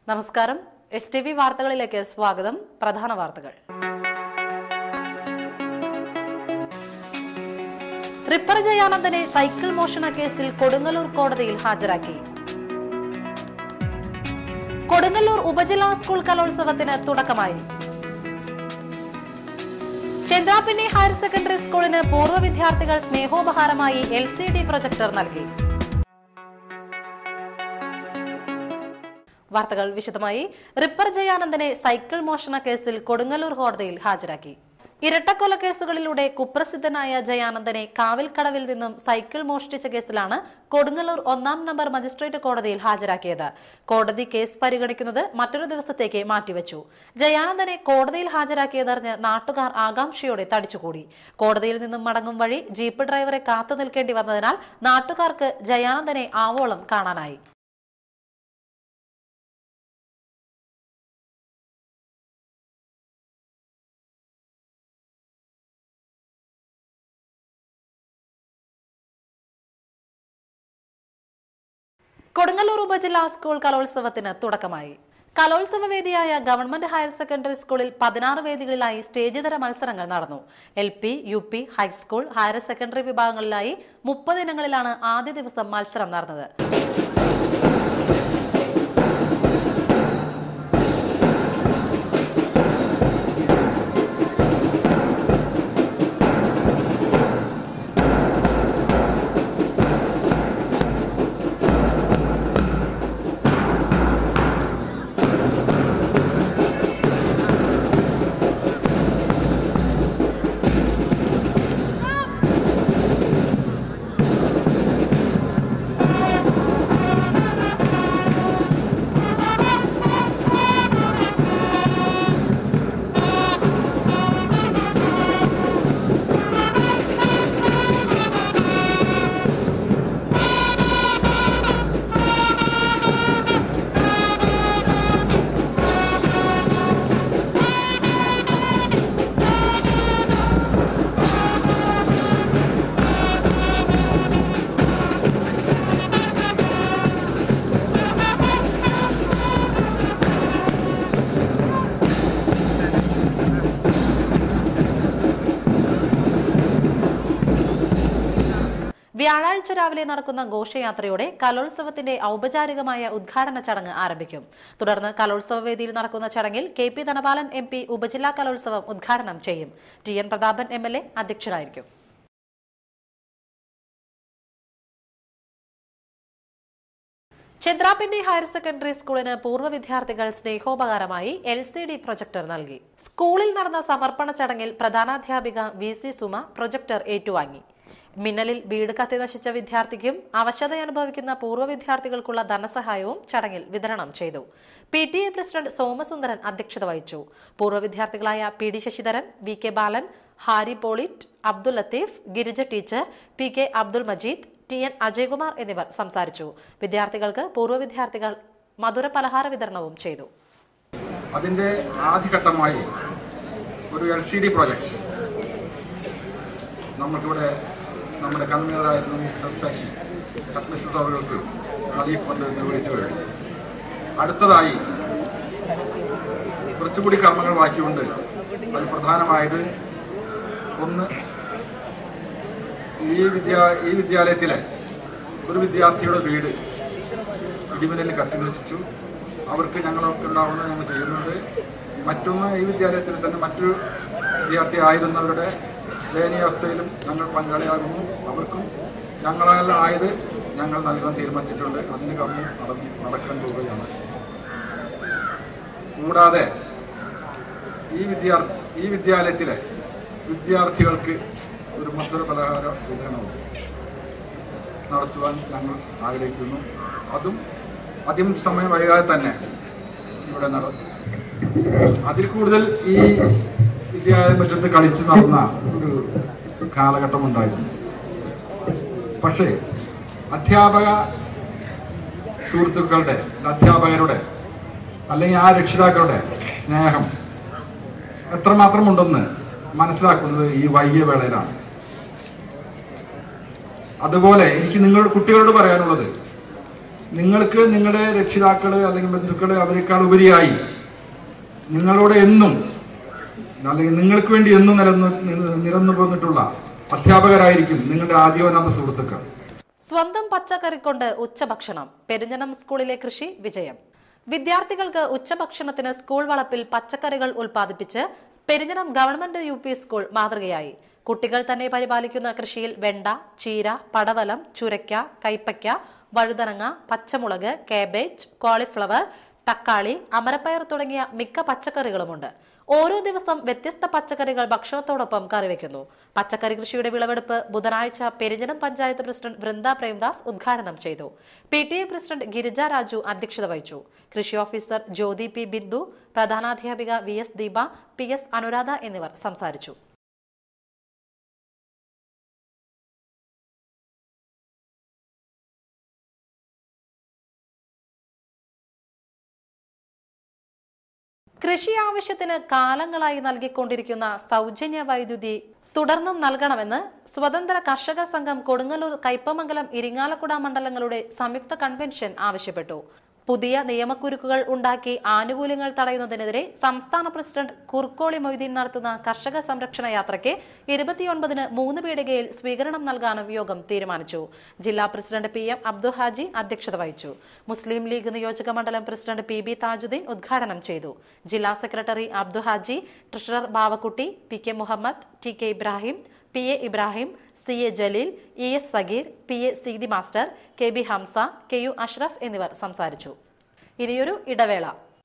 നമസ്കാരം S T V വാർത്തകളിലേക്ക് സ്വാഗതം പ്രധാന വാർത്തകൾ റിപ്പർ ജയാനന്ദനെ സൈക്കിൾ മോഷണ കേസിൽ കൊടുങ്ങല്ലൂർ കോടതിയിൽ ഹാജരാക്കി കൊടുങ്ങല്ലൂർ ഉപജില്ലാ സ്കൂൾ കലോത്സവത്തിന് തുടക്കമായി ചന്ദ്രാപിന്നി ഹയർ സെക്കൻഡറി സ്കൂളിന് പൂർവ്വ വിദ്യാർത്ഥികൾ സ്നേഹോപഹാരമായി എൽ സി ഡി പ്രൊജക്ടർ നൽകി വാർത്തകൾ വിശദമായി റിപ്പർ ജയാനന്ദനെ സൈക്കിൾ മോഷണ കേസിൽ കൊടുങ്ങല്ലൂർ കോടതിയിൽ ഹാജരാക്കി ഇരട്ടക്കൊല കേസുകളിലൂടെ കുപ്രസിദ്ധനായ ജയാനന്ദനെ കാവിൽക്കടവിൽ നിന്നും സൈക്കിൾ മോഷ്ടിച്ച കേസിലാണ് കൊടുങ്ങല്ലൂർ ഒന്നാം നമ്പർ മജിസ്ട്രേറ്റ് കോടതിയിൽ ഹാജരാക്കിയത് കോടതി കേസ് പരിഗണിക്കുന്നത് മറ്റൊരു ദിവസത്തേക്ക് മാറ്റിവെച്ചു ജയാനന്ദനെ കോടതിയിൽ ഹാജരാക്കിയതറിഞ്ഞ് നാട്ടുകാർ ആകാംക്ഷയോടെ തടിച്ചുകൂടി കോടതിയിൽ നിന്നും മടങ്ങും വഴി ജീപ്പ് ഡ്രൈവറെ കാത്തു നിൽക്കേണ്ടി വന്നതിനാൽ നാട്ടുകാർക്ക് ജയാനന്ദനെ ആവോളം കാണാനായി കൊടുങ്ങല്ലൂർ ഉപജില്ലാ സ്കൂൾ കലോത്സവത്തിന് തുടക്കമായി കലോത്സവ വേദിയായ ഗവൺമെന്റ് ഹയർ സെക്കൻഡറി സ്കൂളിൽ പതിനാറ് വേദികളിലായി സ്റ്റേജ് തര മത്സരങ്ങൾ നടന്നു L P U P high school higher secondary വിഭാഗങ്ങളിലായി മുപ്പത് ഇനങ്ങളിലാണ് ആദ്യ ദിവസം മത്സരം നടന്നത് വ്യാഴാഴ്ച രാവിലെ നടക്കുന്ന ഘോഷയാത്രയോടെ കലോത്സവത്തിന്റെ ഔപചാരികമായ ഉദ്ഘാടന ചടങ്ങ് ആരംഭിക്കും തുടർന്ന് കലോത്സവ വേദിയിൽ നടക്കുന്ന ചടങ്ങിൽ K P Dhanapalan M P ഉപജില്ലാ കലോത്സവം ഉദ്ഘാടനം ചെയ്യും T N Prathapan M L A അധ്യക്ഷനായിരിക്കും ചന്ദ്രാപിണ്ടി ഹയർ സെക്കൻഡറി സ്കൂളിന് പൂർവ്വ വിദ്യാർത്ഥികൾ സ്നേഹോപകാരമായി എൽ സി ഡി പ്രൊജക്ടർ നൽകി സ്കൂളിൽ നടന്ന സമർപ്പണ ചടങ്ങിൽ പ്രധാനാധ്യാപിക വി സി സുമ പ്രൊജക്ടർ ഏറ്റുവാങ്ങി മിന്നലിൽ വീട് കത്തി നശിച്ച വിദ്യാർത്ഥിക്കും അവശതയനുഭവിക്കുന്ന പൂർവ്വ വിദ്യാർത്ഥികൾക്കുള്ള ധനസഹായവും ചടങ്ങിൽ വിതരണം ചെയ്തു P T A president Somasundaran അധ്യക്ഷത വഹിച്ചു പൂർവ്വ വിദ്യാർത്ഥികളായ P D Sasidharan V K Balan Hari Pollit Abdul Latheef Girija teacher P K Abdul Majeed T N Ajaykumar എന്നിവർ സംസാരിച്ചു വിദ്യാർത്ഥികൾക്ക് പൂർവ്വ വിദ്യാർത്ഥികൾ മധുര പലഹാര വിതരണവും ചെയ്തു അതിൻ്റെ ആദ്യഘട്ടമായി ഒരു എൽ സി ഡി പ്രോജക്ട്സ് നമുക്കിവിടെ നമ്മുടെ കൺവീനറായിരുന്ന മിസ്റ്റർ ശശി മിസ്റ്റർ അവർക്ക് അറിയിപ്പ് കൊണ്ട് നിർവഹിച്ചു കഴിഞ്ഞു അടുത്തതായി കുറച്ചുകൂടി കർമ്മങ്ങൾ ബാക്കിയുണ്ട് അതിൽ പ്രധാനമായത് ഒന്ന് ഈ വിദ്യാ ഈ വിദ്യാലയത്തിലെ ഒരു വിദ്യാർത്ഥിയുടെ വീട് ഇടിമിന്നലിൽ കത്തി നശിച്ചു അവർക്ക് ഞങ്ങളൊക്കെ ഉണ്ടാവുന്ന ഞങ്ങൾ ചെയ്യുന്നുണ്ട് മറ്റൊന്ന് ഈ വിദ്യാലയത്തിൽ തന്നെ മറ്റൊരു വിദ്യാർത്ഥി ആയിരുന്നവരുടെ ദയനീയാവസ്ഥയിലും ഞങ്ങൾ പങ്കാളിയാകുന്നു അവർക്കും ഞങ്ങളാൽ ആയത് ഞങ്ങൾ നൽകാൻ തീരുമാനിച്ചിട്ടുണ്ട് അതിന് കർമ്മം നടന്ന് നടക്കാൻ പോവുകയാണ് കൂടാതെ ഈ വിദ്യാർത്ഥി ഈ വിദ്യാലയത്തിലെ വിദ്യാർത്ഥികൾക്ക് ഒരു മധുര പലഹാര വിതരണവും നടത്തുവാൻ ഞങ്ങൾ ആഗ്രഹിക്കുന്നു അതും അധികം സമയം വൈകാതെ തന്നെ ഇവിടെ നടത്തും അതിൽ കൂടുതൽ ഈ വിദ്യാലയമുറ്റത്ത് കളിച്ചു നടന്ന ഒരു കാലഘട്ടം ഉണ്ടായിരുന്നു പക്ഷേ അധ്യാപക സുഹൃത്തുക്കളുടെ അധ്യാപകരുടെ അല്ലെങ്കിൽ ആ രക്ഷിതാക്കളുടെ സ്നേഹം എത്രമാത്രമുണ്ടെന്ന് മനസ്സിലാക്കുന്നത് ഈ വൈകിയ വേളയിലാണ് അതുപോലെ എനിക്ക് നിങ്ങളോട് കുട്ടികളോട് പറയാനുള്ളത് നിങ്ങൾക്ക് നിങ്ങളുടെ രക്ഷിതാക്കള് അല്ലെങ്കിൽ ബന്ധുക്കള് അവരെക്കാൾ ഉപരിയായി നിങ്ങളോട് എന്നും അല്ലെങ്കിൽ നിങ്ങൾക്ക് വേണ്ടി എന്നും നിലനിന്ന് നിരന്നു പോന്നിട്ടുള്ള അധ്യാപകരായിരിക്കും നിങ്ങളുടെ ആജീവനാന്ത സുഹൃത്തുക്കൾ സ്വന്തം പച്ചക്കറി കൊണ്ട് ഉച്ചഭക്ഷണം പെരിഞ്ഞനം സ്കൂളിലെ കൃഷി വിജയം വിദ്യാർത്ഥികൾക്ക് ഉച്ചഭക്ഷണത്തിന് സ്കൂൾ വളപ്പിൽ പച്ചക്കറികൾ ഉൽപ്പാദിപ്പിച്ച് Perinjanam government U P school മാതൃകയായി കുട്ടികൾ തന്നെ പരിപാലിക്കുന്ന കൃഷിയിൽ വെണ്ട ചീര പടവലം ചുരയ്ക്ക കൈപ്പയ്ക്ക വഴുതനങ്ങ പച്ചമുളക് കാബേജ് കോളിഫ്ലവർ തക്കാളി അമരപ്പയർ തുടങ്ങിയ മിക്ക പച്ചക്കറികളുമുണ്ട് ഓരോ ദിവസം വ്യത്യസ്ത പച്ചക്കറികൾ ഭക്ഷണത്തോടൊപ്പം കറിവെക്കുന്നു പച്ചക്കറി കൃഷിയുടെ വിളവെടുപ്പ് ബുധനാഴ്ച പെരിഞ്ഞനം പഞ്ചായത്ത് പ്രസിഡന്റ് വൃന്ദ പ്രേംദാസ് ഉദ്ഘാടനം ചെയ്തു P T A president Girija Raju അധ്യക്ഷത വഹിച്ചു കൃഷി ഓഫീസർ ജ്യോതി പി ബിന്ദു പ്രധാനാധ്യാപിക V S Deepa P S Anuradha എന്നിവർ സംസാരിച്ചു കൃഷി ആവശ്യത്തിന് കാലങ്ങളായി നൽകിക്കൊണ്ടിരിക്കുന്ന സൗജന്യ വൈദ്യുതി തുടർന്നും നൽകണമെന്ന് സ്വതന്ത്ര കർഷക സംഘം കൊടുങ്ങല്ലൂർ കയ്പമംഗലം ഇരിങ്ങാലക്കുട മണ്ഡലങ്ങളുടെ സംയുക്ത കൺവെൻഷൻ ആവശ്യപ്പെട്ടു പുതിയ നിയമക്കുരുക്കുകൾ ഉണ്ടാക്കി ആനുകൂല്യങ്ങൾ തടയുന്നതിനെതിരെ സംസ്ഥാന പ്രസിഡന്റ് കുർക്കോളി മൊയ്തീൻ നടത്തുന്ന കർഷക സംരക്ഷണ യാത്രയ്ക്ക് ഇരുപത്തിയൊൻപതിന് മൂന്ന് പീടികയിൽ സ്വീകരണം നൽകാനും യോഗം തീരുമാനിച്ചു ജില്ലാ president P M Abdu Haji അധ്യക്ഷത വഹിച്ചു മുസ്ലിം ലീഗ് നിയോജക മണ്ഡലം പ്രസിഡന്റ് പി ബി താജുദ്ദീൻ ഉദ്ഘാടനം ചെയ്തു ജില്ലാ secretary Abdu Haji treasurer Bavakutty P K Muhammad T K Ibrahim P A Ibrahim C A Jaleel E S Sageer P A Seethi master K B Hamsa K U Ashraf എന്നിവർ സംസാരിച്ചു ഇനിയൊരു ഇടവേള